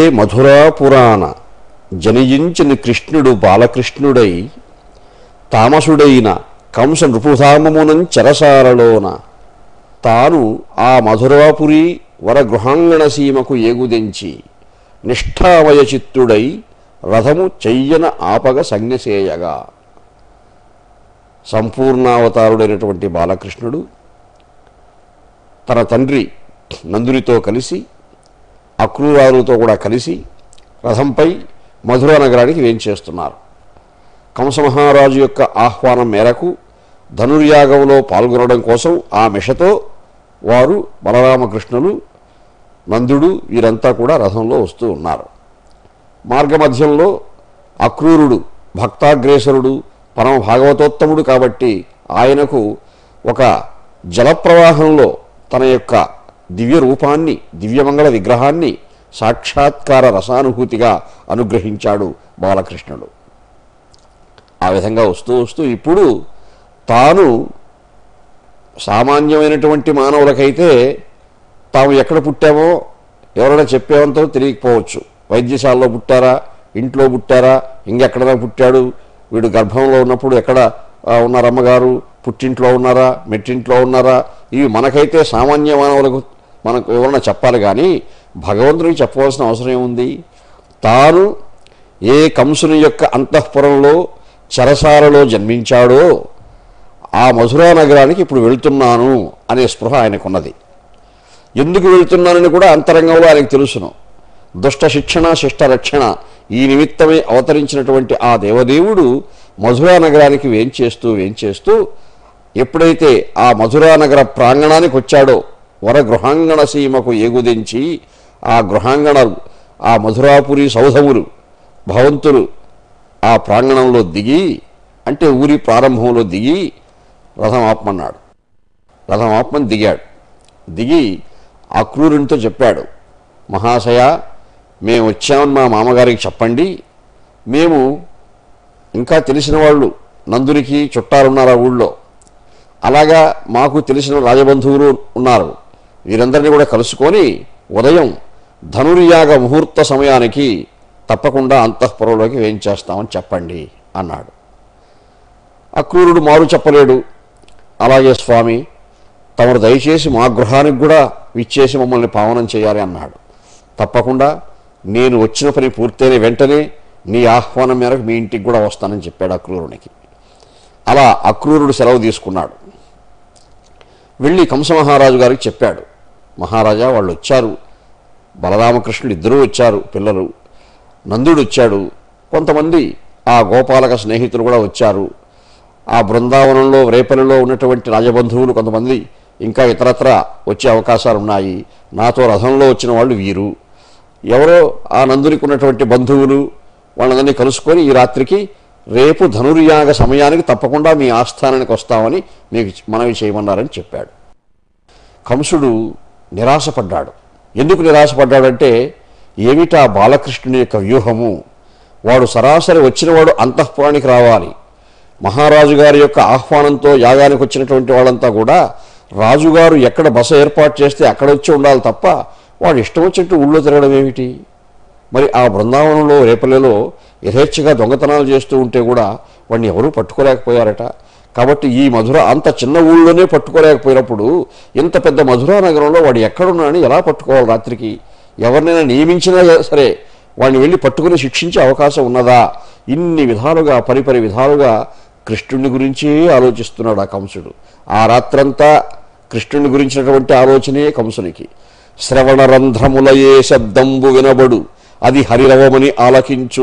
మధురా పురాణ జనియించిన కృష్ణుడు బాలకృష్ణుడై తామసుడైన కంస నృపుధామమునం చెరసారలోన తాను ఆ మధురాపురి వరగృహాంగణ సీమకు ఏగుదెంచి నిష్ఠామయ చిత్తుడై రథము చెయ్యన ఆపగ సంజ్ఞసేయగా సంపూర్ణావతారుడైనటువంటి బాలకృష్ణుడు తన తండ్రి నందునితో కలిసి అక్రూరాలతో కూడా కలిసి రథంపై మధుర నగరానికి వేంచేస్తున్నారు కంసమహారాజు యొక్క ఆహ్వానం మేరకు ధనుర్యాగంలో పాల్గొనడం కోసం ఆ మిషతో వారు బలరామకృష్ణులు నందుడు వీరంతా కూడా రథంలో వస్తూ ఉన్నారు మార్గమధ్యంలో అక్రూరుడు భక్తాగ్రేసరుడు పరమ భాగవతోత్తముడు కాబట్టి ఆయనకు ఒక జలప్రవాహంలో తన యొక్క దివ్య రూపాన్ని దివ్యమంగళ విగ్రహాన్ని సాక్షాత్కార రసానుభూతిగా అనుగ్రహించాడు బాలకృష్ణుడు ఆ విధంగా వస్తూ వస్తూ ఇప్పుడు తాను సామాన్యమైనటువంటి మానవులకైతే తాము ఎక్కడ పుట్టామో ఎవరైనా చెప్పేవంతో తెలియకపోవచ్చు వైద్యశాలలో పుట్టారా ఇంట్లో పుట్టారా ఇంకెక్కడైనా పుట్టాడు వీడు గర్భంలో ఉన్నప్పుడు ఎక్కడ ఆ, ఉన్నారు అమ్మగారు పుట్టింట్లో ఉన్నారా మెట్టింట్లో ఉన్నారా ఇవి మనకైతే సామాన్య మానవులకు మనకు ఎవరైనా చెప్పాలి కానీ భగవంతుడికి చెప్పవలసిన అవసరం ఏముంది తాను ఏ కంసుని యొక్క అంతఃపురంలో చెరసాలలో జన్మించాడో ఆ మధురా నగరానికి ఇప్పుడు వెళ్తున్నాను అనే స్పృహ ఆయనకున్నది ఎందుకు వెళ్తున్నానని కూడా అంతరంగంలో ఆయనకు తెలుసును దుష్ట శిక్షణ శిష్ట రక్షణ ఈ నిమిత్తమే అవతరించినటువంటి ఆ దేవదేవుడు మధురా నగరానికి వేంచేస్తూ వేంచేస్తూ ఎప్పుడైతే ఆ మధురా నగర ప్రాంగణానికి వచ్చాడో వర గృహాంగణ సీమకు ఏగుదించి ఆ గృహాంగణ ఆ మధురాపురి సౌధములు భవంతులు ఆ ప్రాంగణంలో దిగి అంటే ఊరి ప్రారంభంలో దిగి రథం ఆపమన్నాడు రథం ఆపమని దిగాడు దిగి అక్రూరునితో చెప్పాడు మహాశయ మేము వచ్చామని మా మామగారికి చెప్పండి మేము ఇంకా తెలిసిన వాళ్ళు నందునికి చుట్టాలున్నారు ఆ ఊళ్ళో అలాగా మాకు తెలిసిన రాజబంధువులు ఉన్నారు వీరందరినీ కూడా కలుసుకొని ఉదయం ధనుర్యాగ ముహూర్త సమయానికి తప్పకుండా అంతఃపురంలోకి వేయించేస్తామని చెప్పండి అన్నాడు అక్రూరుడు మారు చెప్పలేడు అలాగే స్వామి తమరు దయచేసి మా గృహానికి కూడా విచ్చేసి మమ్మల్ని పావనం చేయాలి అన్నాడు తప్పకుండా నేను వచ్చిన పని పూర్తయిన వెంటనే నీ ఆహ్వానం మేరకు మీ ఇంటికి కూడా వస్తానని చెప్పాడు అక్రూరునికి అలా అక్రూరుడు సెలవు తీసుకున్నాడు వెళ్ళి కంసమహారాజు గారికి చెప్పాడు మహారాజా వాళ్ళు వచ్చారు బలరామకృష్ణుడు ఇద్దరూ వచ్చారు పిల్లలు నందుడు వచ్చాడు కొంతమంది ఆ గోపాలక స్నేహితులు కూడా వచ్చారు ఆ బృందావనంలో రేపల్లిలో ఉన్నటువంటి రాజబంధువులు కొంతమంది ఇంకా ఇతరత్ర వచ్చే అవకాశాలు ఉన్నాయి నాతో రథంలో వచ్చిన వాళ్ళు వీరు ఎవరో ఆ నందునికి ఉన్నటువంటి బంధువులు వాళ్ళందరినీ కలుసుకొని ఈ రాత్రికి రేపు ధనుర్యాగ సమయానికి తప్పకుండా మీ ఆస్థానానికి వస్తామని మీకు మనవి చేయమన్నారని చెప్పాడు కంసుడు నిరాశపడ్డాడు ఎందుకు నిరాశపడ్డాడంటే ఏమిటా బాలకృష్ణుని యొక్క వ్యూహము వాడు సరాసరి వచ్చినవాడు అంతఃపురానికి రావాలి మహారాజు గారి యొక్క ఆహ్వానంతో యాగానికి వచ్చినటువంటి వాళ్ళంతా కూడా రాజుగారు ఎక్కడ బస ఏర్పాటు చేస్తే అక్కడ వచ్చి ఉండాలి తప్ప వాడు ఇష్టం వచ్చినట్టు ఊళ్ళో తిరగడం ఏమిటి మరి ఆ బృందావనంలో రేపల్లెలో యథేచ్ఛగా దొంగతనాలు చేస్తూ ఉంటే కూడా వాడిని ఎవరూ పట్టుకోలేకపోయారట కాబట్టి ఈ మధుర అంత చిన్న ఊళ్ళోనే పట్టుకోలేకపోయినప్పుడు ఇంత పెద్ద మధురా నగరంలో వాడు ఎక్కడున్నాడని ఎలా పట్టుకోవాలి రాత్రికి ఎవరినైనా నియమించినా సరే వాడిని వెళ్ళి పట్టుకుని శిక్షించే అవకాశం ఉన్నదా ఇన్ని విధాలుగా పరిపరి విధాలుగా కృష్ణుని గురించే ఆలోచిస్తున్నాడు ఆ కంసుడు ఆ రాత్రంతా కృష్ణుని గురించినటువంటి ఆలోచనే కంసునికి శ్రవణరంధ్రములయే శబ్దంబు వినబడు అది హరిరవమని ఆలకించు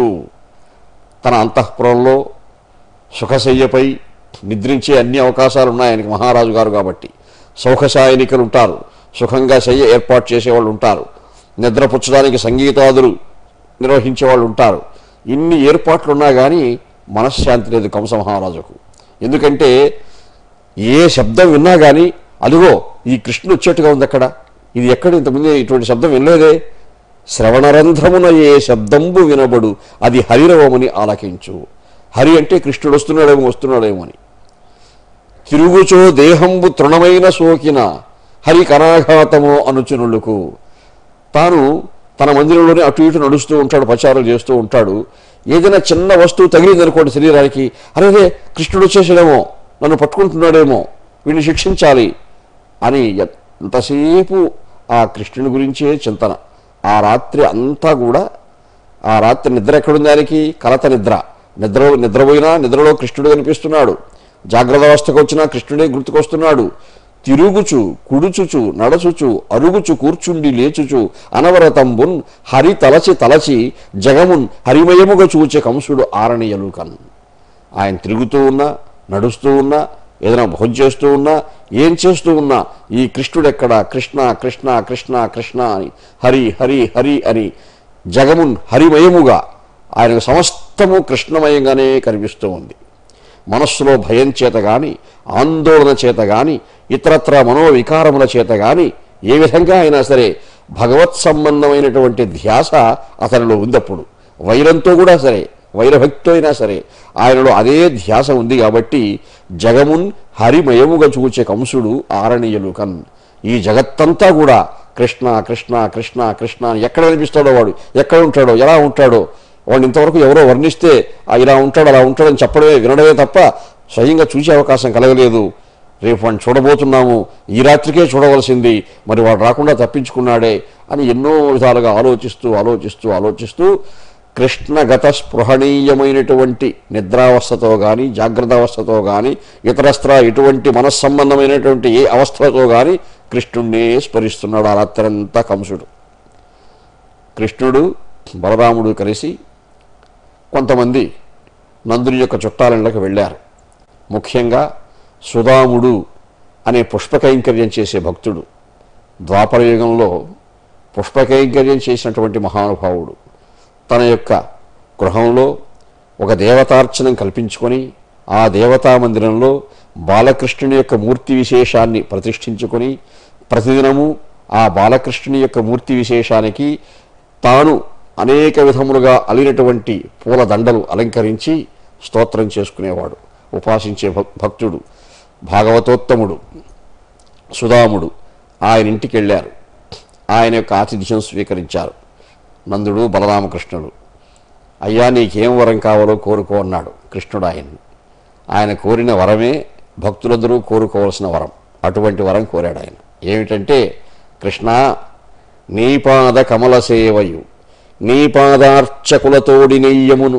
తన అంతఃపురంలో సుఖశయ్యపై నిద్రించే అన్ని అవకాశాలు ఉన్నాయి ఆయనకి మహారాజు గారు కాబట్టి సౌఖశాయనికలు ఉంటారు సుఖంగా శయ్య ఏర్పాటు చేసేవాళ్ళు ఉంటారు నిద్రపుచ్చడానికి సంగీతాదులు నిర్వహించే వాళ్ళు ఉంటారు ఇన్ని ఏర్పాట్లు ఉన్నా కానీ మనశ్శాంతి లేదు కంస మహారాజుకు ఎందుకంటే ఏ శబ్దం విన్నా కానీ అదిగో ఈ కృష్ణుడు వచ్చేట్టుగా ఉంది అక్కడ ఇది ఎక్కడ ఇంతకుముందు ఇటువంటి శబ్దం వినలేదే శ్రవణరంధ్రమున ఏ శబ్దంబు వినబడు అది హరిరవమని ఆలకించు హరి అంటే కృష్ణుడు వస్తున్నాడేమో వస్తున్నాడేమో అని తిరుగుచో దేహంబు తృణమైన సోకిన హరి కరాఘాతమో అనుచునులకు తాను తన మందిరంలోనే అటు ఇటు నడుస్తూ ఉంటాడు ప్రచారం చేస్తూ ఉంటాడు ఏదైనా చిన్న వస్తువు తగిలిందనుకోండి శరీరానికి అరే కృష్ణుడు వచ్చేసాడేమో నన్ను పట్టుకుంటున్నాడేమో వీడిని శిక్షించాలి అని ఎంతసేపు ఆ కృష్ణుని గురించే చింతన ఆ రాత్రి అంతా కూడా ఆ రాత్రి నిద్ర ఎక్కడుంది దానికి కలత నిద్ర నిద్ర నిద్రపోయినా నిద్రలో కృష్ణుడు కనిపిస్తున్నాడు జాగ్రత్త అవస్థకు వచ్చినా కృష్ణుడే గుర్తుకొస్తున్నాడు తిరుగుచు కుడుచుచు నడచుచు అరుగుచు కూర్చుండి లేచుచు అనవరతంబున్ హరి తలచి తలచి జగమున్ హరిమయముగా చూచే కంసుడు ఆరణీయలు కన్ ఆయన తిరుగుతూ ఉన్నా నడుస్తూ ఉన్నా ఏదైనా భోజనం చేస్తూ ఉన్నా ఏం చేస్తూ ఉన్నా ఈ కృష్ణుడు ఎక్కడ కృష్ణ కృష్ణ కృష్ణ కృష్ణ అని హరి హరి హరి అని జగమున్ హరిమయముగా ఆయనకు సమస్తము కృష్ణమయంగానే కనిపిస్తూ ఉంది మనస్సులో భయం చేత గాని ఆందోళన చేత గాని ఇతరత్ర మనోవికారముల చేత గాని ఏ విధంగా అయినా సరే భగవత్ సంబంధమైనటువంటి ధ్యాస అతనిలో ఉందప్పుడు వైరంతో కూడా సరే వైరభక్తితో అయినా సరే ఆయనలో అదే ధ్యాస ఉంది కాబట్టి జగమున్ హరిమయముగా చూచే కంసుడు ఆరణీయులు కన్ ఈ జగత్తంతా కూడా కృష్ణ కృష్ణ కృష్ణ కృష్ణ అని ఎక్కడ కనిపిస్తాడో వాడు ఎక్కడ ఉంటాడో ఎలా ఉంటాడో వాడిని ఇంతవరకు ఎవరో వర్ణిస్తే ఆ ఇలా ఉంటాడు అలా ఉంటాడని చెప్పడమే వినడమే తప్ప స్వయంగా చూసే అవకాశం కలగలేదు రేపు వాడిని చూడబోతున్నాము ఈ రాత్రికే చూడవలసింది మరి వాడు రాకుండా తప్పించుకున్నాడే అని ఎన్నో విధాలుగా ఆలోచిస్తూ ఆలోచిస్తూ ఆలోచిస్తూ కృష్ణగత స్పృహణీయమైనటువంటి నిద్రావస్థతో కానీ జాగ్రత్త అవస్థతో కానీ ఇతరస్త్ర ఎటువంటి మనస్సంబంధమైనటువంటి ఏ అవస్థతో కానీ కృష్ణుణ్ణే స్మరిస్తున్నాడు ఆ రాత్రంతా కంసుడు కృష్ణుడు బలరాముడు కలిసి కొంతమంది నందుని యొక్క చుట్టాలకి వెళ్ళారు ముఖ్యంగా సుధాముడు అనే పుష్పకైంకర్యం చేసే భక్తుడు ద్వాపరయుగంలో పుష్పకైంకర్యం చేసినటువంటి మహానుభావుడు తన యొక్క గృహంలో ఒక దేవతార్చనం కల్పించుకొని ఆ దేవతా మందిరంలో బాలకృష్ణుని యొక్క మూర్తి విశేషాన్ని ప్రతిష్ఠించుకొని ప్రతిదినము ఆ బాలకృష్ణుని యొక్క మూర్తి విశేషానికి తాను అనేక విధములుగా అలినటువంటి పూల దండలు అలంకరించి స్తోత్రం చేసుకునేవాడు ఉపాసించే భక్- భక్తుడు భాగవతోత్తముడు సుధాముడు ఆయన ఇంటికి వెళ్ళారు ఆయన యొక్క ఆతిథ్యం స్వీకరించారు నందుడు బలరామకృష్ణుడు అయ్యా నీకేం వరం కావాలో కోరుకో అన్నాడు కృష్ణుడు ఆయన్ని ఆయన కోరిన వరమే భక్తులందరూ కోరుకోవాల్సిన వరం అటువంటి వరం కోరాడు ఆయన ఏమిటంటే కృష్ణ నీ పాద కమల సేవయు నీ పాదార్చకులతోడి నెయ్యమును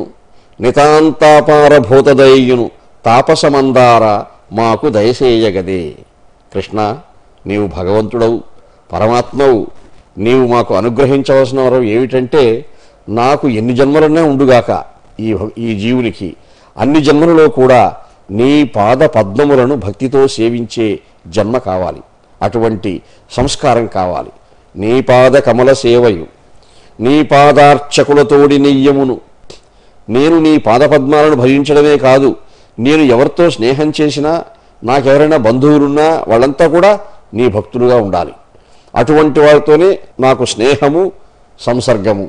నితాంతాపారభూతదయ్యును తాపసమందార మాకు దయసేయగదే కృష్ణ నీవు భగవంతుడవు పరమాత్మవు నీవు మాకు అనుగ్రహించవలసిన వరం ఏమిటంటే నాకు ఎన్ని జన్మలనే ఉండుగాక ఈ భ- ఈ జీవునికి అన్ని జన్మలలో కూడా నీ పాద పద్మములను భక్తితో సేవించే జన్మ కావాలి అటువంటి సంస్కారం కావాలి నీ పాద కమల సేవయు నీ పాదార్చకులతోడి నెయ్యమును నేను నీ పాదపద్మాలను భజించడమే కాదు నేను ఎవరితో స్నేహం చేసినా నాకెవరైనా బంధువులున్నా వాళ్ళంతా కూడా నీ భక్తులుగా ఉండాలి అటువంటి వారితోనే నాకు స్నేహము సంసర్గము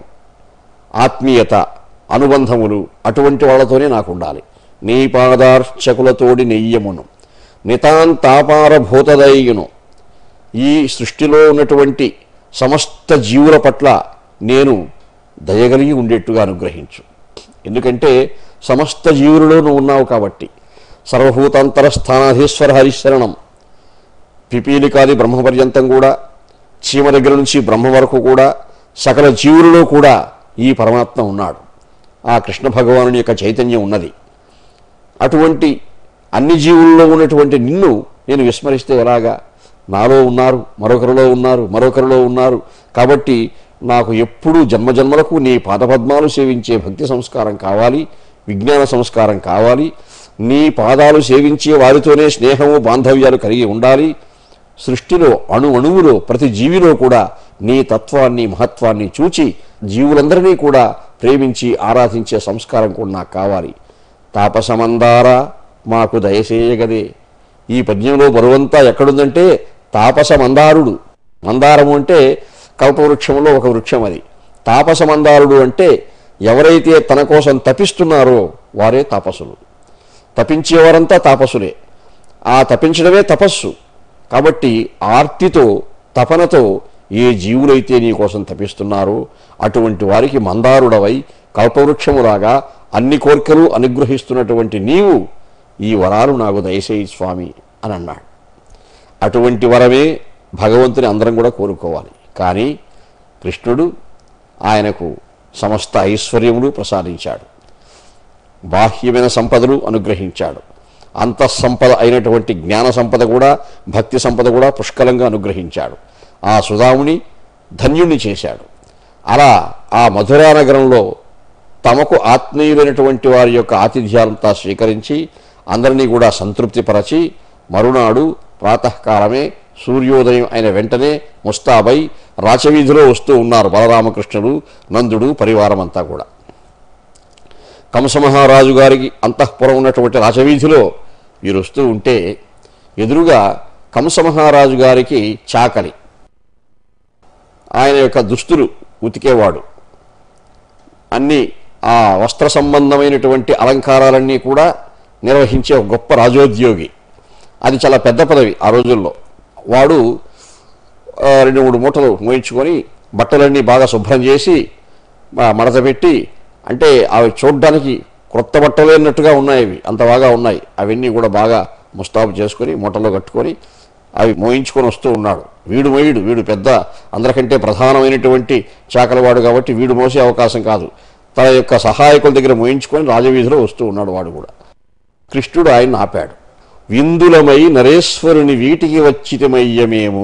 ఆత్మీయత అనుబంధములు అటువంటి వాళ్ళతోనే నాకు ఉండాలి నీ పాదార్చకులతోడి నెయ్యమును నితాంతాపార భూతదయ్యును ఈ సృష్టిలో ఉన్నటువంటి సమస్త జీవుల పట్ల నేను దయగలిగి ఉండేట్టుగా అనుగ్రహించు ఎందుకంటే సమస్త జీవులలో నువ్వు ఉన్నావు కాబట్టి సర్వభూతాంతర స్థానాధీశ్వర హరిశరణం పిపీలికాది బ్రహ్మ పర్యంతం కూడా చీమ దగ్గర నుంచి బ్రహ్మ వరకు కూడా సకల జీవులలో కూడా ఈ పరమాత్మ ఉన్నాడు ఆ కృష్ణ భగవానుని యొక్క చైతన్యం ఉన్నది అటువంటి అన్ని జీవుల్లో ఉన్నటువంటి నిన్ను నేను విస్మరిస్తే ఎలాగా నాలో ఉన్నారు మరొకరిలో ఉన్నారు మరొకరిలో ఉన్నారు కాబట్టి నాకు ఎప్పుడూ జన్మజన్మలకు నీ పాదపద్మాలు సేవించే భక్తి సంస్కారం కావాలి విజ్ఞాన సంస్కారం కావాలి నీ పాదాలు సేవించే వారితోనే స్నేహము బాంధవ్యాలు కలిగి ఉండాలి సృష్టిలో అణు అణువులో ప్రతి జీవిలో కూడా నీ తత్వాన్ని మహత్వాన్ని చూచి జీవులందరినీ కూడా ప్రేమించి ఆరాధించే సంస్కారం కూడా నాకు కావాలి తాపసమందారా మాకు దయచేయగదే ఈ పద్యంలో బరువంతా ఎక్కడుందంటే తాపస మందారుడు మందారము అంటే కల్పవృక్షంలో ఒక వృక్షం అది తాపస మందారుడు అంటే ఎవరైతే తన కోసం తపిస్తున్నారో వారే తాపసులు తపించేవారంతా తాపసులే ఆ తపించడమే తపస్సు కాబట్టి ఆర్తితో తపనతో ఏ జీవులైతే నీ కోసం తపిస్తున్నారో అటువంటి వారికి మందారుడవై కల్పవృక్షములాగా అన్ని కోర్కెలు అనుగ్రహిస్తున్నటువంటి నీవు ఈ వరాలు నాకు దయచేయి స్వామి అని అన్నాడు అటువంటి వరమే భగవంతుని అందరం కూడా కోరుకోవాలి కానీ కృష్ణుడు ఆయనకు సమస్త ఐశ్వర్యములు ప్రసాదించాడు బాహ్యమైన సంపదలు అనుగ్రహించాడు అంతఃసంపద అయినటువంటి జ్ఞాన సంపద కూడా భక్తి సంపద కూడా పుష్కలంగా అనుగ్రహించాడు ఆ సుధాముని ధన్యుణ్ణి చేశాడు అలా ఆ మధురా నగరంలో తమకు ఆత్మీయులైనటువంటి వారి యొక్క ఆతిథ్యాలంతా స్వీకరించి అందరినీ కూడా సంతృప్తిపరచి మరునాడు ప్రాతకాలమే సూర్యోదయం అయిన వెంటనే ముస్తాబై రాచవీధిలో వస్తూ ఉన్నారు బలరామకృష్ణుడు నందుడు పరివారం అంతా కూడా కంసమహారాజు గారికి అంతఃపురం ఉన్నటువంటి రాజవీధిలో వీరు వస్తూ ఉంటే ఎదురుగా కంసమహారాజు గారికి చాకలి ఆయన యొక్క దుస్తులు ఉతికేవాడు అన్ని ఆ వస్త్ర సంబంధమైనటువంటి అలంకారాలన్నీ కూడా నిర్వహించే ఒక గొప్ప రాజోద్యోగి అది చాలా పెద్ద పదవి ఆ రోజుల్లో వాడు ఆ, రెండు మూడు మూటలు మోయించుకొని బట్టలన్నీ బాగా శుభ్రం చేసి ఆ, మడత పెట్టి అంటే అవి చూడ్డానికి క్రొత్త బట్టలు అన్నట్టుగా ఉన్నాయి అవి అంత బాగా ఉన్నాయి అవన్నీ కూడా బాగా ముస్తాబు చేసుకొని మూటలో కట్టుకొని అవి మోయించుకొని వస్తూ ఉన్నాడు వీడు మోయుడు వీడు పెద్ద అందరికంటే ప్రధానమైనటువంటి చాకలవాడు కాబట్టి వీడు మోసే అవకాశం కాదు తన యొక్క సహాయకుల దగ్గర మోయించుకొని రాజవీధిలో వస్తూ ఉన్నాడు వాడు కూడా కృష్ణుడు ఆయన ఆపాడు విందులమై నరేశ్వరుని వీటికి వచ్చితమయ్య మేము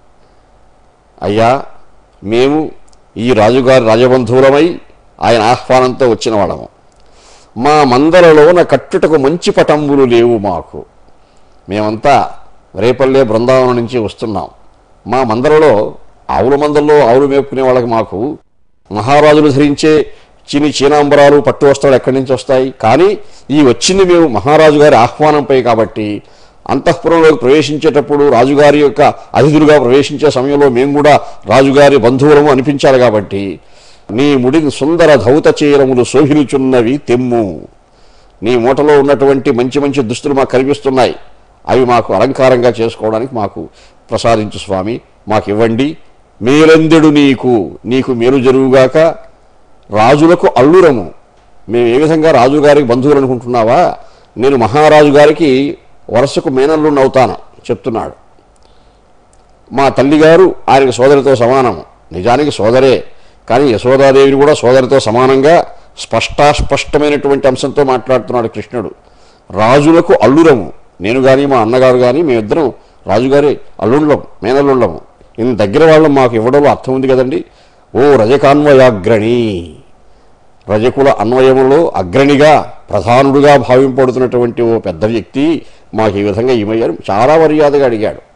అయ్యా మేము ఈ రాజుగారి రాజబంధువులమై ఆయన ఆహ్వానంతో వచ్చిన వాళ్ళము మా మందలలోన కట్టుటకు మంచి పటంబులు లేవు మాకు మేమంతా రేపల్లె బృందావనం నుంచి వస్తున్నాం మా మందలలో ఆవుల మందల్లో ఆవులు మేపుకునే వాళ్ళకి మాకు మహారాజులు ధరించే చిని చీనాంబరాలు పట్టు వస్త్రాలు ఎక్కడి నుంచి వస్తాయి కానీ ఈ వచ్చింది మేము మహారాజు గారి ఆహ్వానంపై కాబట్టి అంతఃపురంలోకి ప్రవేశించేటప్పుడు రాజుగారి యొక్క అతిథులుగా ప్రవేశించే సమయంలో మేము కూడా రాజుగారి బంధువులము అనిపించాలి కాబట్టి నీ ముడికి సుందర ధౌత చీరములు శోభిలుచున్నవి తెమ్ము నీ మూటలో ఉన్నటువంటి మంచి మంచి దుస్తులు మాకు కనిపిస్తున్నాయి అవి మాకు అలంకారంగా చేసుకోవడానికి మాకు ప్రసాదించు స్వామి మాకు ఇవ్వండి మేలందెడు నీకు నీకు మేలు జరుగుగాక రాజులకు అల్లురము మేము ఏ విధంగా రాజుగారికి బంధువులు అనుకుంటున్నావా నేను మహారాజు గారికి వరుసకు మేనల్లుండి అవుతాను చెప్తున్నాడు మా తల్లిగారు ఆయనకు సోదరితో సమానము నిజానికి సోదరే కానీ యశోదాదేవిని కూడా సోదరితో సమానంగా స్పష్టాస్పష్టమైనటువంటి అంశంతో మాట్లాడుతున్నాడు కృష్ణుడు రాజులకు అల్లురము నేను కానీ మా అన్నగారు కానీ మేమిద్దరం రాజుగారి అల్లుళ్ళం మేనల్లుళ్ళము ఇంత దగ్గర వాళ్ళం మాకు ఇవ్వడంలో అర్థం ఉంది కదండి ఓ రజకాన్వయాగ్రణి రజకుల అన్వయములో అగ్రణిగా ప్రధానుడుగా భావింపడుతున్నటువంటి ఓ పెద్ద వ్యక్తి మాకు ఈ విధంగా ఈమయ్యారు చాలా మర్యాదగా అడిగాడు